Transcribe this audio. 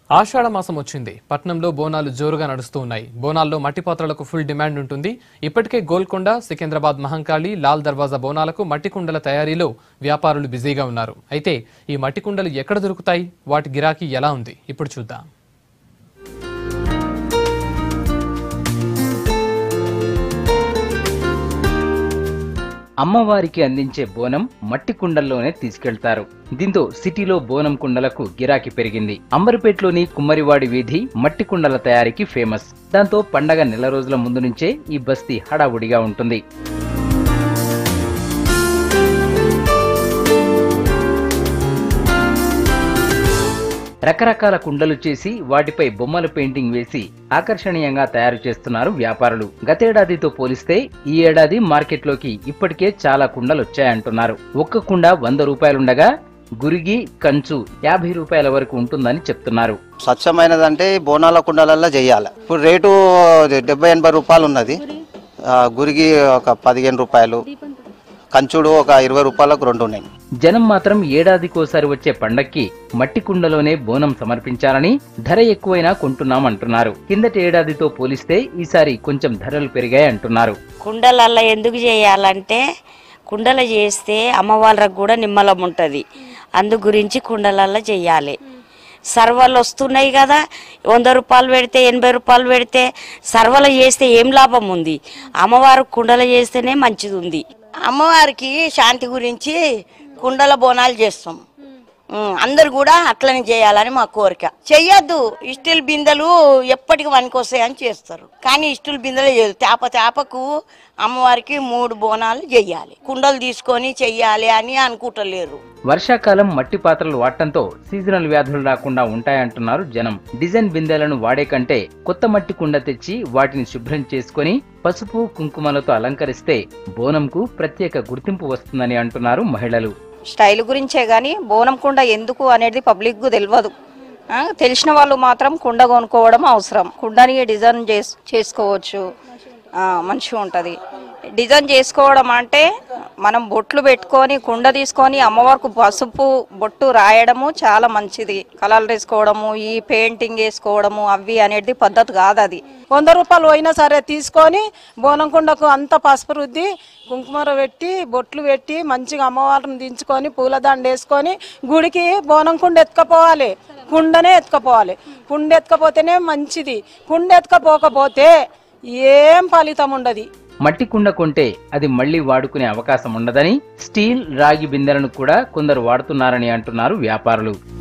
ఆషాఢ మాసం వచ్చింది పట్నంలో బోనాలు జోరుగా నడుస్తూ ఉన్నాయి బోనాల్లో మట్టి పాత్రలకు ఫుల్ డిమాండ్ ఉంటుంది ఇప్పటికే గోల్కొండ సికింద్రాబాద్ మహంకాళి లాల్ దర్వాజా బోనాలకు మట్టి కుండల తయారీలో వ్యాపారులు బిజీగా ఉన్నారు అయితే ఈ మట్టి కుండలు ఎక్కడ దొరుకుతాయి వాటి గిరాకీ ఎలా ఉంది ఇప్పుడు చూద్దాం అమ్మవారికి అందించే బోనం మట్టి కుండల్లోనే తీసుకెళ్తారు దీంతో సిటీలో బోనం కుండలకు గిరాకీ పెరిగింది అంబర్పేటలోని కుమ్మరివాడి వీధి మట్టి కుండల తయారీకి ఫేమస్ దాంతో పండగ నెల రోజుల ముందు నుంచే ఈ బస్తీ హడావుడిగా ఉంటుంది రకరకాల కుండలు చేసి వాటిపై బొమ్మల పెయింటింగ్ వేసి ఆకర్షణీయంగా తయారు చేస్తున్నారు వ్యాపారులు గతేడాదితో పోలిస్తే ఈ ఏడాది మార్కెట్లోకి ఇప్పటికే చాలా కుండలు వచ్చాయంటున్నారు ఒక్క కుండ వంద రూపాయలుండగా గురిగి కంచు యాభై రూపాయల వరకు ఉంటుందని చెప్తున్నారు స్వచ్ఛమైనదంటే బోనాల కుండలల్లో చేయాలి ఇప్పుడు రేటు డెబ్బై ఎనభై రూపాయలు ఉన్నది ఆ, గురిగి ఒక పదిహేను రూపాయలు కంచుడు ఒక ఇరవై రూపాయలకు రెండు ఉన్నాయి జనం మాత్రం ఏడాదికోసారి వచ్చే పండక్కి మట్టి కుండలోనే బోనం సమర్పించాలని ధర ఎక్కువైనా కొంటున్నామంటున్నారు కిందటి ఏడాదితో పోలిస్తే ఈసారి కొంచెం ధరలు పెరిగాయి అంటున్నారు కుండలల్లో ఎందుకు చేయాలంటే కుండలు చేస్తే అమ్మవాళ్ళకు కూడా నిమ్మలం ఉంటుంది అందు గురించి కుండలల్లో చేయాలి సర్వలు వస్తున్నాయి కదా వంద రూపాయలు పెడితే ఎనభై రూపాయలు పెడితే సర్వలు చేస్తే ఏం లాభం ఉంది అమ్మవారు కుండలు చేస్తేనే మంచిది ఉంది అమ్మవారికి శాంతి గురించి కుండల బోనాలు చేస్తాం ఉమ్, అందరు కూడా అట్లనే చేయాలని మా కోరిక చెయ్యొద్దు ఇస్టిల్ బిందెలు ఎప్పటికి వస్తాయని చేస్తారు కానీ ఇస్టిల్ బిందెలు చేయదు తేప తేపకు అమ్మవారికి మూడు బోనాలు చెయ్యాలి కుండలు తీసుకొని చెయ్యాలి అని అనుకుంటలేరు వర్షాకాలం మట్టి పాత్రలు వాడటంతో సీజనల్ వ్యాధులు రాకుండా ఉంటాయంటున్నారు జనం డిజైన్ బిందెలను వాడే కంటే కొత్త మట్టి కుండ తెచ్చి వాటిని శుభ్రం చేసుకొని పసుపు కుంకుమలతో అలంకరిస్తే బోనంకు ప్రత్యేక గుర్తింపు వస్తుందని అంటున్నారు మహిళలు స్టైల్ గురించే కానీ బోనం కుండ ఎందుకు అనేది పబ్లిక్కు తెలియదు ఆ, తెలిసిన వాళ్ళు మాత్రం కుండ కొనుక్కోవడం అవసరం కుండని డిజైన్ చేస్ చేసుకోవచ్చు ఆ, మంచిగా ఉంటుంది డిజైన్ చేసుకోవడం అంటే మనం బొట్లు పెట్టుకొని కుండ తీసుకొని అమ్మవారికి పసుపు బొట్టు రాయడము చాలా మంచిది కలర్లు వేసుకోవడము ఈ పెయింటింగ్ వేసుకోవడము అవి అనేది పద్ధతి కాదు అది వంద రూపాయలు అయినా సరే తీసుకొని బోనం కుండకు అంత పసుపు రుద్ది కుంకుమర పెట్టి బొట్లు పెట్టి మంచిగా అమ్మవారిని దించుకొని పూలదండ వేసుకొని గుడికి బోనం కుండ ఎత్తుకపోవాలి కుండనే ఎత్తుకపోవాలి కుండ ఎత్తుకపోతేనే మంచిది కుండ ఎత్తుకపోకపోతే ఏం ఫలితం ఉండదు మట్టి కుండ కొంటే అది మళ్లీ వాడుకునే అవకాశం ఉండదని స్టీల్ రాగి బిందెలను కూడా కొందరు వాడుతున్నారని అంటున్నారు వ్యాపారులు